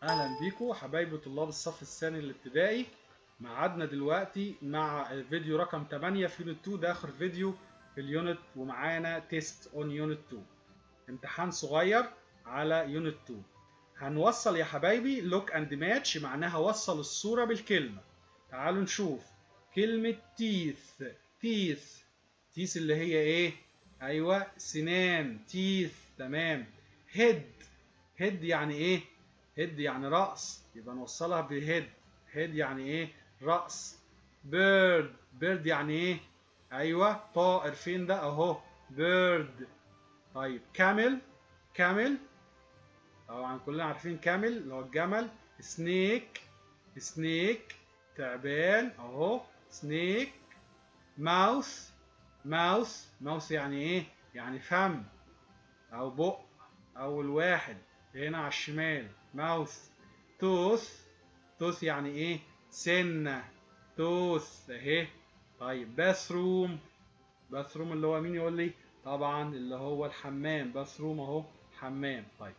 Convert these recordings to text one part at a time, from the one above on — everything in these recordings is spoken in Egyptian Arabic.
اهلا بيكم حبايبي طلاب الصف الثاني الابتدائي معادنا دلوقتي مع الفيديو رقم 8 في يونت 2 ده اخر فيديو في اليونت ومعانا تيست اون يونت 2 امتحان صغير على يونت 2 هنوصل يا حبايبي لوك اند ماتش معناها وصل الصورة بالكلمة تعالوا نشوف كلمة تيث تيث تيث اللي هي ايه ايوه سنان تيث تمام هيد هيد يعني ايه هيد يعني رأس يبقى نوصلها بهيد هيد يعني ايه رأس بيرد بيرد يعني ايه ايوه طائر فين ده اهو بيرد طيب كامل كامل طبعا كلنا عارفين كامل اللي هو الجمل سنيك سنيك تعبان اهو سنيك ماوث ماوث ماوث يعني ايه يعني فم او بق اول واحد هنا على الشمال ماوث توث توث يعني ايه سنة توث اهي طيب باثروم باثروم اللي هو مين يقول لي طبعا اللي هو الحمام باثروم اهو حمام طيب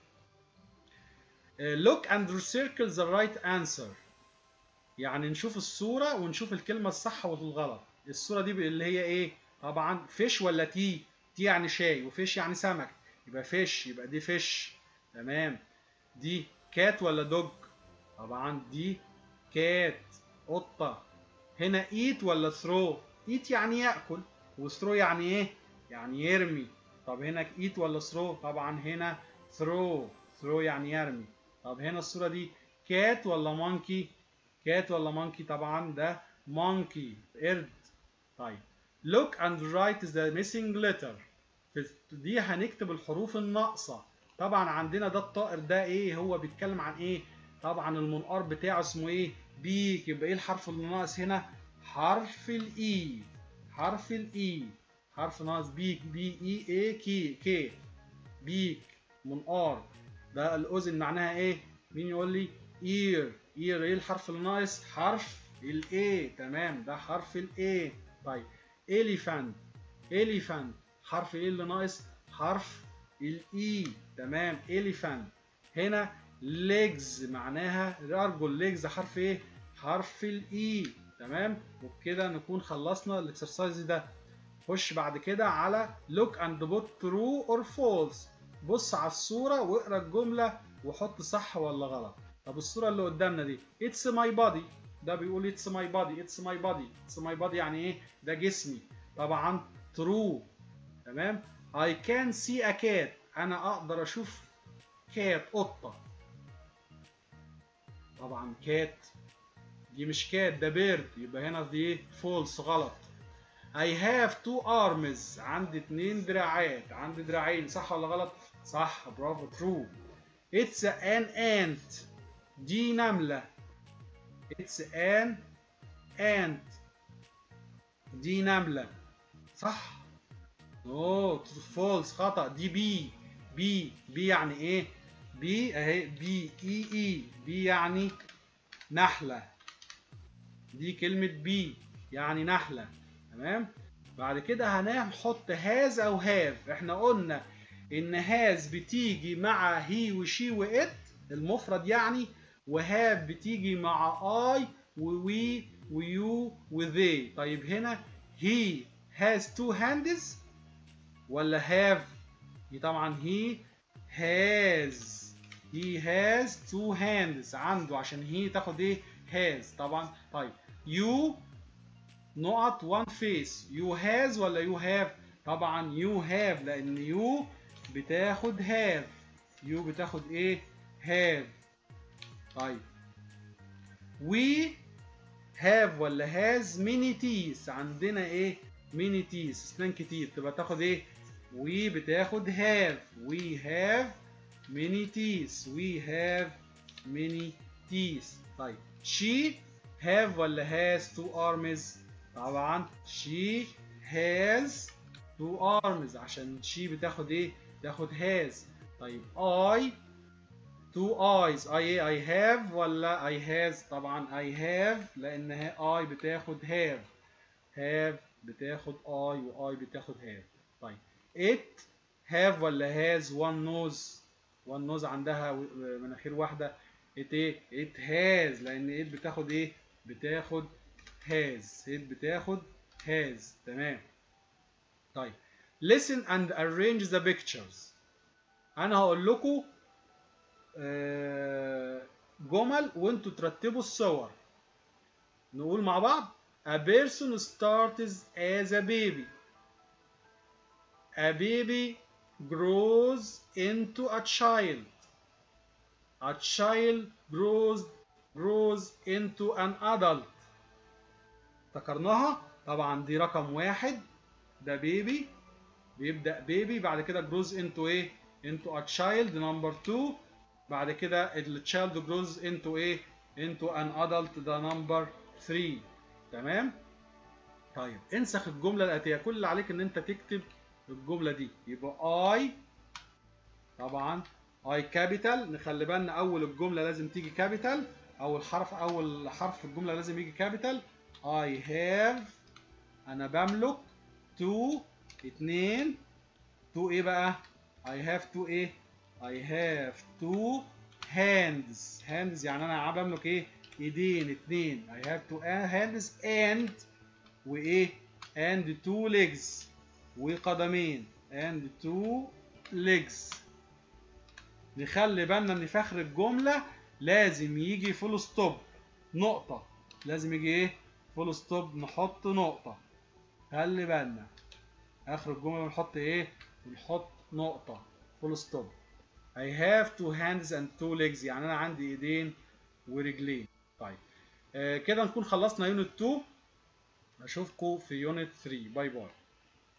look and circle the right answer يعني نشوف الصورة ونشوف الكلمة الصح والغلط الصورة دي اللي هي ايه طبعا فيش ولا تي تي يعني شاي وفيش يعني سمك يبقى فيش يبقى دي فيش تمام دي كات ولا دوج طبعا دي كات قطة هنا ايت ولا ثرو ايت يعني ياكل وثرو يعني ايه يعني يرمي طب هنا ايت ولا ثرو طبعا هنا ثرو ثرو يعني يرمي طب هنا الصورة دي كات ولا مونكي كات ولا مونكي طبعا ده مونكي قرد طيب look and write the missing letter في دي هنكتب الحروف الناقصة طبعا عندنا ده الطائر ده ايه هو بيتكلم عن ايه طبعا المنقار بتاعه اسمه ايه بيك يبقى ايه الحرف اللي ناقص هنا حرف الاي حرف الاي حرف ناقص بيك بي اي اي كي كي بيك منقار ده الاذن معناها ايه مين يقول لي اير اير ايه الحرف اللي ناقص حرف الاي تمام ده حرف الاي طيب elephant elephant حرف ايه اللي ناقص حرف الاي تمام elephant هنا legs معناها ارجل legs حرف ايه حرف الاي تمام وبكده نكون خلصنا الاكسرسايز ده خش بعد كده على look and put true or false بص على الصورة واقرا الجملة وحط صح ولا غلط طب الصورة اللي قدامنا دي it's my body ده بيقول it's my body it's my body it's my body يعني ايه ده جسمي طبعا true تمام I can see a cat انا اقدر اشوف كات قطة طبعا كات دي مش كات ده بيرد يبقى هنا دي فولس غلط I have two arms عندي اتنين دراعات عندي دراعين صح ولا غلط صح برافو true It's an ant دي نملة It's an ant دي نملة صح اوه فولس خطأ دي بي بي بي يعني ايه بي اهي بي اي اي بي يعني نحلة دي كلمة بي يعني نحلة تمام بعد كده هنحط هاز او هاف احنا قلنا ان هاز بتيجي مع هي وشي وات المفرد يعني وهاف بتيجي مع اي ووي ويو وذي طيب هنا he has two hands ولا have دي طبعا he has he has two hands عنده عشان he تاخد ايه has طبعا طيب you نقط one face you has ولا you have طبعا you have لان you بتاخد have you بتاخد ايه have طيب we have ولا has many teeth عندنا ايه many teeth اسنان كتير تبقى تاخد ايه we بتاخد have we have many teeth we have many teeth طيب she have ولا has two arms طبعا she has two arms عشان she بتاخد ايه بتاخد has طيب I two eyes I ايه I have ولا I has طبعا I have لان I بتاخد have have بتاخد I و I بتاخد have طيب it have ولا has one nose one nose عندها مناخير واحدة it ايه it has لان it بتاخد ايه بتاخد has it بتاخد has تمام طيب listen and arrange the pictures انا هقول لكم آه، جمل وانتوا ترتبوا الصور نقول مع بعض a person starts as a baby a baby grows into a child a child grows grows into an adult افتكرناها طبعا دي رقم واحد ده بيبي بيبدأ بيبي بعد كده grows into ايه into a child number 2 بعد كده ال child grows into ايه into an adult ده number 3 تمام طيب انسخ الجملة الآتية كل اللي عليك ان انت تكتب الجملة دي يبقى I طبعا I capital نخلي بالنا أول الجملة لازم تيجي capital أول حرف أول حرف في الجملة لازم يجي capital I have أنا بملك two اتنين two إيه بقى؟ I have two إيه؟ I have two hands hands يعني أنا بملك إيه؟ إيدين اتنين I have two hands and وإيه؟ and two legs وقدمين and two legs نخلي بالنا ان في اخر الجمله لازم يجي فول ستوب نقطه لازم يجي ايه فول ستوب نحط نقطه خلي بالنا اخر الجمله بنحط ايه بنحط نقطه فول ستوب I have two hands and two legs يعني انا عندي ايدين ورجلين طيب آه كده نكون خلصنا يونت 2 اشوفكم في يونت 3 باي باي